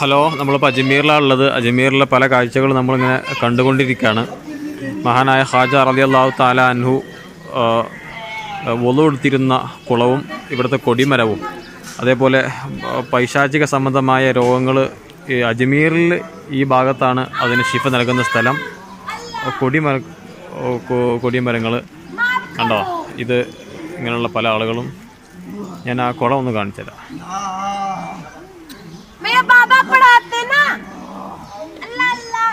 hello നമ്മളിപ്പോൾ അജ്മീറിലാണ് ഉള്ളത് അജ്മീറിലെ പല കാഴ്ചകളും നമ്മളിങ്ങനെ കണ്ടുകൊണ്ടിരിക്കുകയാണ് മഹാനായ ഖാജ റലി അള്ളാഹു താല അൻഹു വൊളു എടുത്തിരുന്ന കുളവും ഇവിടുത്തെ കൊടിമരവും അതേപോലെ ആ, പൈശാചിക സംബന്ധമായ രോഗങ്ങൾ ഈ അജ്മീറിൽ ഈ ഭാഗത്താണ് അതിന് ശിഫ നൽകുന്ന സ്ഥലം കൊടിമര കൊ- കൊടിമരങ്ങൾ കണ്ടോ ഇത് ഇങ്ങനെയുള്ള പല ആളുകളും ഞാൻ ആ കുളം ഒന്ന് കാണിച്ചു തരാം मेरे बाबा पढ़ाते ना अल्लाह अल्लाह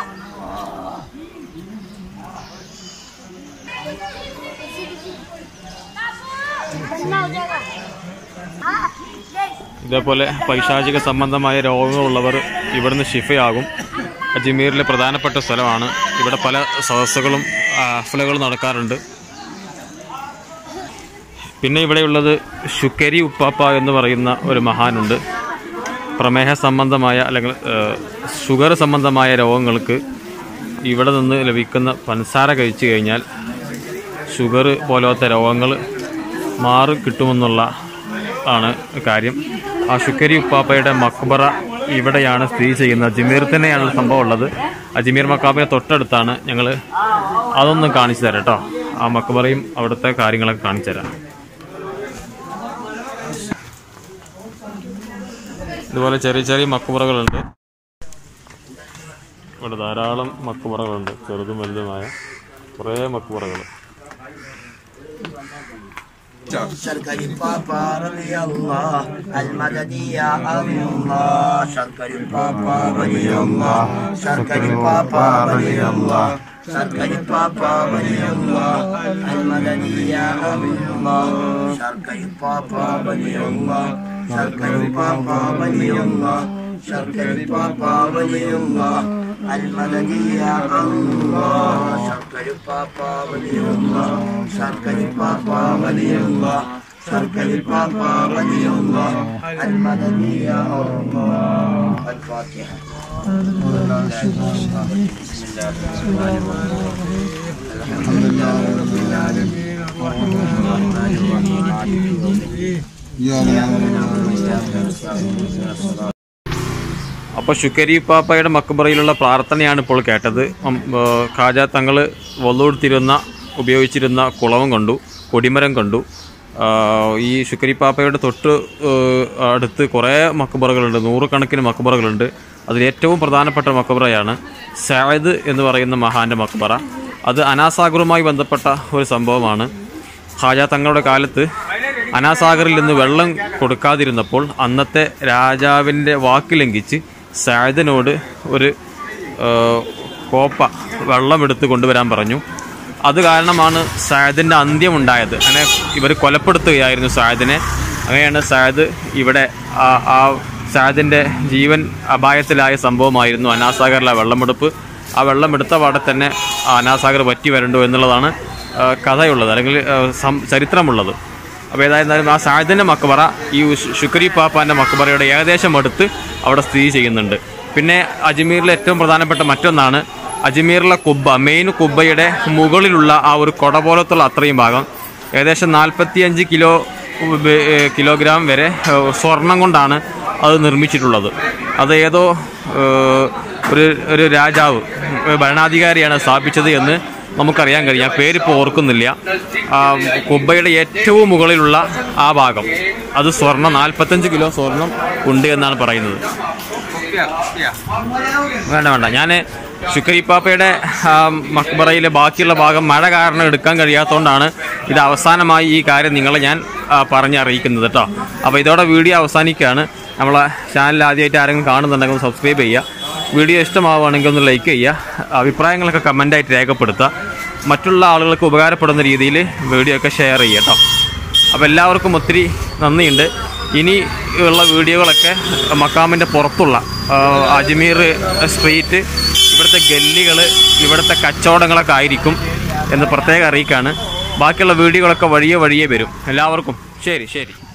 बनना हो जाएगा हाँ देख ഇതേപോലെ പൈശാചിക സംബന്ധമായ രോഗങ്ങളുള്ളവർ ഇവിടുന്ന് ഷിഫയാകും അജ്മീറിലെ പ്രധാനപ്പെട്ട സ്ഥലമാണ് ഇവിടെ പല സദസ്സുകളും അഫ്ലകളും നടക്കാറുണ്ട് പിന്നെ ഇവിടെയുള്ളത് ശുക്കരി ഉപ്പാപ്പ എന്ന് പറയുന്ന ഒരു മഹാനുണ്ട് പ്രമേഹ സംബന്ധമായ അല്ലെങ്കിൽ ഏഹ്, ഷുഗർ സംബന്ധമായ രോഗങ്ങൾക്ക് ഇവിടെ നിന്ന് ലഭിക്കുന്ന പഞ്ചസാര കഴിച്ചു കഴിഞ്ഞാൽ ഷുഗർ പോലത്തെ രോഗങ്ങൾ മാറി കിട്ടുമെന്നുള്ള ആണ് കാര്യം ആ ശുക്കരി ഉപ്പാപ്പയുടെ മക്ബറ ഇവിടെയാണ് സ്ഥിതി ചെയ്യുന്നത് അജ്മീർ തന്നെയാണ് സംഭവം ഉള്ളത് അജ്മീർ മക്കാബയെ തൊട്ടടുത്താണ് ഞങ്ങൾ അതൊന്ന് കാണിച്ചു തരാം കേട്ടോ ആ മക്ബറയും അവിടുത്തെ കാര്യങ്ങളൊക്കെ കാണിച്ചു തരാം ഇതുപോലെ ചെറിയ ചെറിയ മക്കുപുറകളുണ്ട് ഇവിടെ ധാരാളം മക്കുപുറകളുണ്ട് ചെറുതും വലുതുമായ കുറേ മക്കുപുറകൾ شركة بابا رضي الله المدني يا الله شركة بابا رضي الله شركة بابا رضي الله شركة بابا رضي الله المدني يا الله شركة بابا رضي الله شركة بابا رضي الله شركة بابا رضي الله المدني يا الله شركة بابا رضي الله شركة بابا رضي الله شركة بابا رضي الله المدني يا الله الفاتحة بسم الله الرحمن الرحيم الحمد لله رب العالمين الرحمن الرحيم مالك يوم الدين إياك نعبد وإياك نستعين اهدنا الصراط അപ്പോൾ ശുക്കരി പാപ്പയുടെ മക്കബറയിലുള്ള പ്രാർത്ഥനയാണ് ഇപ്പോൾ കേട്ടത് ഉം, ഏ, ഖാജ തങ്ങൾ വള്ളൂടുത്തിരുന്ന ഉപയോഗിച്ചിരുന്ന കുളവും കണ്ടു കൊടിമരം കണ്ടു ആ, ഈ ശുക്കരി പാപ്പയുടെ തൊട്ട് ഏ, അടുത്ത് കുറേ മക്കബറകളുണ്ട് നൂറുകണക്കിന് മക്കബറകളുണ്ട് അതിൽ ഏറ്റവും പ്രധാനപ്പെട്ട മക്കബറയാണ് സായദ് എന്ന് പറയുന്ന മഹാന്റെ മക്കബറ അത് അനാസാഗറുമായി ബന്ധപ്പെട്ട ഒരു സംഭവമാണ് ഖാജ തങ്ങളുടെ കാലത്ത് അനാസാഗറിൽ നിന്ന് വെള്ളം കൊടുക്കാതിരുന്നപ്പോൾ അന്നത്തെ രാജാവിൻ്റെ വാക്ക് ലംഘിച്ച് സായദിനോട് ഒരു ആ, കോപ്പ വെള്ളം എടുത്ത് കൊണ്ടുവരാൻ പറഞ്ഞു അത് കാരണമാണ് സായദിൻ്റെ അന്ത്യമുണ്ടായത് അങ്ങനെ ഇവർ കൊലപ്പെടുത്തുകയായിരുന്നു സായദിനെ അങ്ങനെയാണ് സായദ് ഇവിടെ ആ ആ സായദിൻ്റെ ജീവൻ അപായത്തിലായ സംഭവമായിരുന്നു അനാസാഗറിലെ വെള്ളമെടുപ്പ് ആ വെള്ളമെടുത്ത പാടെ തന്നെ ആ അനാസാഗർ പറ്റി വരണ്ടു എന്നുള്ളതാണ് ആ, കഥയുള്ളത് അല്ലെങ്കിൽ ആ, സം- ചരിത്രമുള്ളത് അപ്പോൾ ഏതായിരുന്നാലും ആ സായദിൻ്റെ മക്കബറ ഈ ഉഷ്- ശുക്രി പാപ്പാൻ്റെ മക്കബറയുടെ ഏകദേശം അടുത്ത് അവിടെ സ്ഥിതി ചെയ്യുന്നുണ്ട് പിന്നെ അജ്മീറിലെ ഏറ്റവും പ്രധാനപ്പെട്ട മറ്റൊന്നാണ് അജ്മീറിലെ കുബ്ബ മെയിൻ കുബ്ബയുടെ മുകളിലുള്ള ആ ഒരു കൊട പോലത്തുള്ള അത്രയും ഭാഗം ഏകദേശം നാൽപ്പത്തിയഞ്ച് കിലോ ഉപ- ഏ, കിലോഗ്രാം വരെ ഏ, സ്വർണം കൊണ്ടാണ് അത് നിർമ്മിച്ചിട്ടുള്ളത് അത് ഏതോ ഏ, ഒരു ഒരു രാജാവ് ഏ, ഭരണാധികാരിയാണ് സ്ഥാപിച്ചത് എന്ന് നമുക്കറിയാൻ കഴിയും ആ പേരിപ്പോൾ ഓർക്കുന്നില്ല ആ, കുബ്ബയുടെ ഏറ്റവും മുകളിലുള്ള ആ ഭാഗം അത് സ്വർണം നാൽപ്പത്തഞ്ച് കിലോ സ്വർണം ഉണ്ട് എന്നാണ് പറയുന്നത് വേണ്ട വേണ്ട ഞാൻ ശുക്രിപ്പാപ്പയുടെ ആ, മക്ബറയിലെ ബാക്കിയുള്ള ഭാഗം മഴ കാരണം എടുക്കാൻ കഴിയാത്തതുകൊണ്ടാണ് ഇത് അവസാനമായി ഈ കാര്യം നിങ്ങളെ ഞാൻ ആ, പറഞ്ഞറിയിക്കുന്നത് കേട്ടോ അപ്പോൾ ഇതോടെ വീഡിയോ അവസാനിക്കുകയാണ് നമ്മളെ ചാനൽ ആദ്യമായിട്ട് ആരെങ്കിലും കാണുന്നുണ്ടെങ്കിൽ ഒന്ന് സബ്സ്ക്രൈബ് ചെയ്യുക വീഡിയോ ഇഷ്ടമാവുകയാണെങ്കിൽ ഒന്ന് ലൈക്ക് ചെയ്യുക അഭിപ്രായങ്ങളൊക്കെ കമൻ്റായിട്ട് രേഖപ്പെടുത്തുക മറ്റുള്ള ആളുകൾക്ക് ഉപകാരപ്പെടുന്ന രീതിയിൽ വീഡിയോ ഒക്കെ ഷെയർ ചെയ്യുക കേട്ടോ അപ്പോൾ എല്ലാവർക്കും ഒത്തിരി നന്ദിയുണ്ട് ഇനി ഉള്ള വീഡിയോകളൊക്കെ മക്കാമിൻ്റെ പുറത്തുള്ള ആ, അജ്മീർ സ്ട്രീറ്റ് ഇവിടുത്തെ ഗല്ലികൾ ഇവിടുത്തെ കച്ചവടങ്ങളൊക്കെ ആയിരിക്കും എന്ന് പ്രത്യേകം അറിയിക്കാണ് ബാക്കിയുള്ള വീഡിയോകളൊക്കെ വഴിയെ വഴിയെ വരും എല്ലാവർക്കും ശരി ശരി